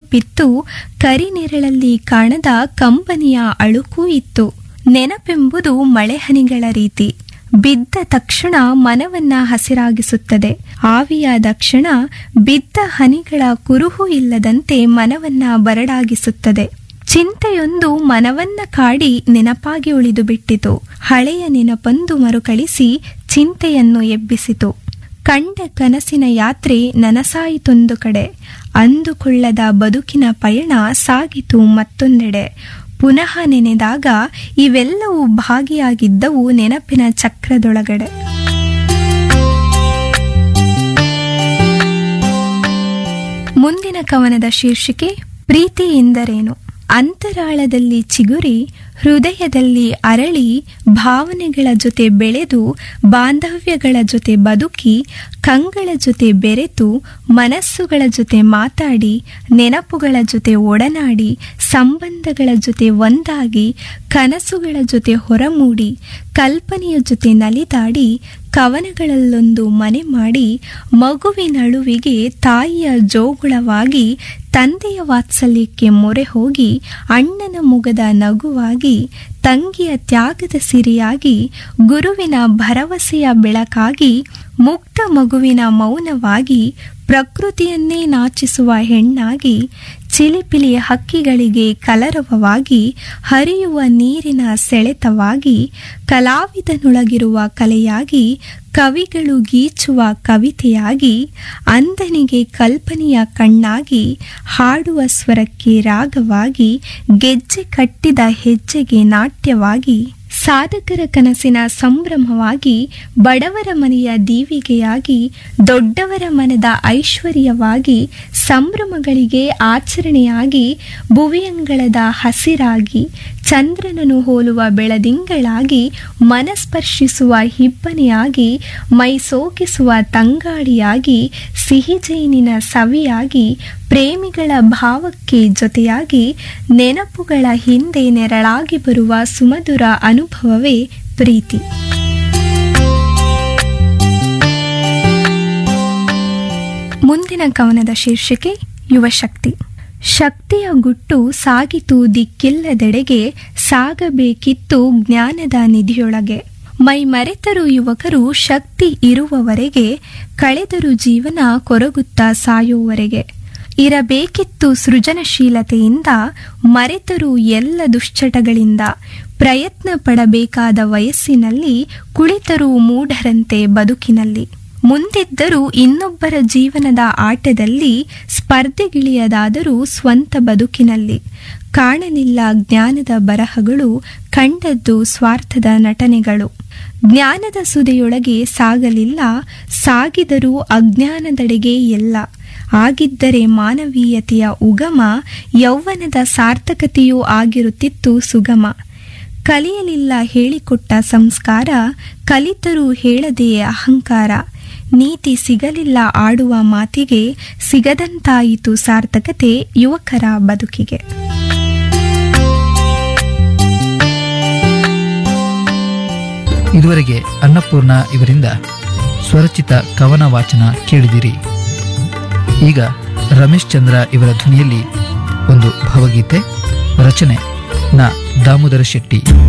ನೆನಪಿತ್ತು ಕರಿನೆರಳಲ್ಲಿ ಕಾಣದ ಕಂಬನಿಯ ಅಳುಕೂ ಇತ್ತು ನೆನಪೆಂಬುದು ಮಳೆಹನಿಗಳ ರೀತಿ ಬಿದ್ದ ತಕ್ಷಣ ಮನವನ್ನ ಹಸಿರಾಗಿಸುತ್ತದೆ ಆವಿಯಾದ ಕ್ಷಣ ಬಿದ್ದ ಹನಿಗಳ ಕುರುಹು ಇಲ್ಲದಂತೆ ಮನವನ್ನ ಬರಡಾಗಿಸುತ್ತದೆ ಚಿಂತೆಯೊಂದು ಮನವನ್ನ ಕಾಡಿ ನೆನಪಾಗಿ ಉಳಿದು ಬಿಟ್ಟಿತು ಹಳೆಯ ನೆನಪೊಂದು ಮರುಕಳಿಸಿ ಚಿಂತೆಯನ್ನು ಎಬ್ಬಿಸಿತು ಕಂಡ ಕನಸಿನ ಯಾತ್ರೆ ನನಸಾಯಿತೊಂದು ಕಡೆ ಅಂದುಕೊಳ್ಳದ ಬದುಕಿನ ಪಯಣ ಸಾಗಿತು ಮತ್ತೊಂದೆಡೆ ಪುನಃ ನೆನೆದಾಗ ಇವೆಲ್ಲವೂ ಭಾಗಿಯಾಗಿದ್ದವು ನೆನಪಿನ ಚಕ್ರದೊಳಗಡೆ ಮುಂದಿನ ಕವನದ ಶೀರ್ಷಿಕೆ ಪ್ರೀತಿ ಎಂದರೇನು ಅಂತರಾಳದಲ್ಲಿ ಚಿಗುರಿ ಹೃದಯದಲ್ಲಿ ಅರಳಿ ಭಾವನೆಗಳ ಜೊತೆ ಬೆಳೆದು ಬಾಂಧವ್ಯಗಳ ಜೊತೆ ಬದುಕಿ ಕಂಗಳ ಜೊತೆ ಬೆರೆತು ಮನಸ್ಸುಗಳ ಜೊತೆ ಮಾತಾಡಿ ನೆನಪುಗಳ ಜೊತೆ ಒಡನಾಡಿ ಸಂಬಂಧಗಳ ಜೊತೆ ಒಂದಾಗಿ ಕನಸುಗಳ ಜೊತೆ ಹೊರಮೂಡಿ ಕಲ್ಪನೆಯ ಜೊತೆ ನಲಿದಾಡಿ ಕವನಗಳಲ್ಲೊಂದು ಮನೆ ಮಾಡಿ ಮಗುವಿನಳುವಿಗೆ ತಾಯಿಯ ಜೋಗುಳವಾಗಿ ತಂದೆಯ ವಾತ್ಸಲ್ಯಕ್ಕೆ ಮೊರೆ ಹೋಗಿ ಅಣ್ಣನ ಮುಗದ ನಗುವಾಗಿ ತಂಗಿಯ ತ್ಯಾಗದ ಸಿರಿಯಾಗಿ ಗುರುವಿನ ಭರವಸೆಯ ಬೆಳಕಾಗಿ ಮುಕ್ತ ಮಗುವಿನ ಮೌನವಾಗಿ ಪ್ರಕೃತಿಯನ್ನೇ ನಾಚಿಸುವ ಹೆಣ್ಣಾಗಿ ಚಿಲಿಪಿಲಿ ಹಕ್ಕಿಗಳಿಗೆ ಕಲರವವಾಗಿ ಹರಿಯುವ ನೀರಿನ ಸೆಳೆತವಾಗಿ ಕಲಾವಿದನೊಳಗಿರುವ ಕಲೆಯಾಗಿ ಕವಿಗಳು ಗೀಚುವ ಕವಿತೆಯಾಗಿ ಅಂದನಿಗೆ ಕಲ್ಪನೆಯ ಕಣ್ಣಾಗಿ ಹಾಡುವ ಸ್ವರಕ್ಕೆ ರಾಗವಾಗಿ ಗೆಜ್ಜೆ ಕಟ್ಟಿದ ಹೆಜ್ಜೆಗೆ ನಾಟ್ಯವಾಗಿ ಸಾಧಕರ ಕನಸಿನ ಸಂಭ್ರಮವಾಗಿ ಬಡವರ ಮನೆಯ ದೀವಿಗೆಯಾಗಿ ದೊಡ್ಡವರ ಮನದ ಐಶ್ವರ್ಯವಾಗಿ ಸಂಭ್ರಮಗಳಿಗೆ ಆಚರಣೆಯಾಗಿ ಭುವಿಯಂಗಳದ ಹಸಿರಾಗಿ ಚಂದ್ರನನ್ನು ಹೋಲುವ ಬೆಳದಿಂಗಳಾಗಿ ಮನಸ್ಪರ್ಶಿಸುವ ಹಿಬ್ಬನೆಯಾಗಿ ಮೈ ಸೋಕಿಸುವ ತಂಗಾಳಿಯಾಗಿ ಸಿಹಿಜೇನಿನ ಸವಿಯಾಗಿ ಪ್ರೇಮಿಗಳ ಭಾವಕ್ಕೆ ಜೊತೆಯಾಗಿ ನೆನಪುಗಳ ಹಿಂದೆ ನೆರಳಾಗಿ ಬರುವ ಸುಮಧುರ ಅನುಭವವೇ ಪ್ರೀತಿ ಮುಂದಿನ ಕವನದ ಶೀರ್ಷಿಕೆ ಯುವಶಕ್ತಿ ಶಕ್ತಿಯ ಗುಟ್ಟು ಸಾಗಿತು ದಿಕ್ಕಿಲ್ಲದೆಡೆಗೆ ಸಾಗಬೇಕಿತ್ತು ಜ್ಞಾನದ ನಿಧಿಯೊಳಗೆ ಮೈ ಮರೆತರು ಯುವಕರು ಶಕ್ತಿ ಇರುವವರೆಗೆ ಕಳೆದರು ಜೀವನ ಕೊರಗುತ್ತಾ ಸಾಯುವವರೆಗೆ ಇರಬೇಕಿತ್ತು ಸೃಜನಶೀಲತೆಯಿಂದ ಮರೆತರು ಎಲ್ಲ ದುಶ್ಚಟಗಳಿಂದ ಪ್ರಯತ್ನ ಪಡಬೇಕಾದ ವಯಸ್ಸಿನಲ್ಲಿ ಕುಳಿತರು ಮೂಢರಂತೆ ಬದುಕಿನಲ್ಲಿ ಮುಂದಿದ್ದರೂ ಇನ್ನೊಬ್ಬರ ಜೀವನದ ಆಟದಲ್ಲಿ ಸ್ಪರ್ಧೆಗಿಳಿಯದಾದರೂ ಸ್ವಂತ ಬದುಕಿನಲ್ಲಿ ಕಾಣಲಿಲ್ಲ ಜ್ಞಾನದ ಬರಹಗಳು ಕಂಡದ್ದು ಸ್ವಾರ್ಥದ ನಟನೆಗಳು ಜ್ಞಾನದ ಸುದೆಯೊಳಗೆ ಸಾಗಲಿಲ್ಲ ಸಾಗಿದರೂ ಅಜ್ಞಾನದೆಡೆಗೆ ಎಲ್ಲ ಆಗಿದ್ದರೆ ಮಾನವೀಯತೆಯ ಉಗಮ ಯೌವನದ ಸಾರ್ಥಕತೆಯೂ ಆಗಿರುತ್ತಿತ್ತು ಸುಗಮ ಕಲಿಯಲಿಲ್ಲ ಹೇಳಿಕೊಟ್ಟ ಸಂಸ್ಕಾರ ಕಲಿತರೂ ಹೇಳದೆಯೇ ಅಹಂಕಾರ ನೀತಿ ಸಿಗಲಿಲ್ಲ ಆಡುವ ಮಾತಿಗೆ ಸಿಗದಂತಾಯಿತು ಸಾರ್ಥಕತೆ ಯುವಕರ ಬದುಕಿಗೆ ಇದುವರೆಗೆ ಅನ್ನಪೂರ್ಣ ಇವರಿಂದ ಸ್ವರಚಿತ ಕವನ ವಾಚನ ಕೇಳಿದಿರಿ ಈಗ ರಮೇಶ್ ಚಂದ್ರ ಇವರ ಧ್ವನಿಯಲ್ಲಿ ಒಂದು ಭಾವಗೀತೆ ರಚನೆ ನ ದಾಮೋದರ ಶೆಟ್ಟಿ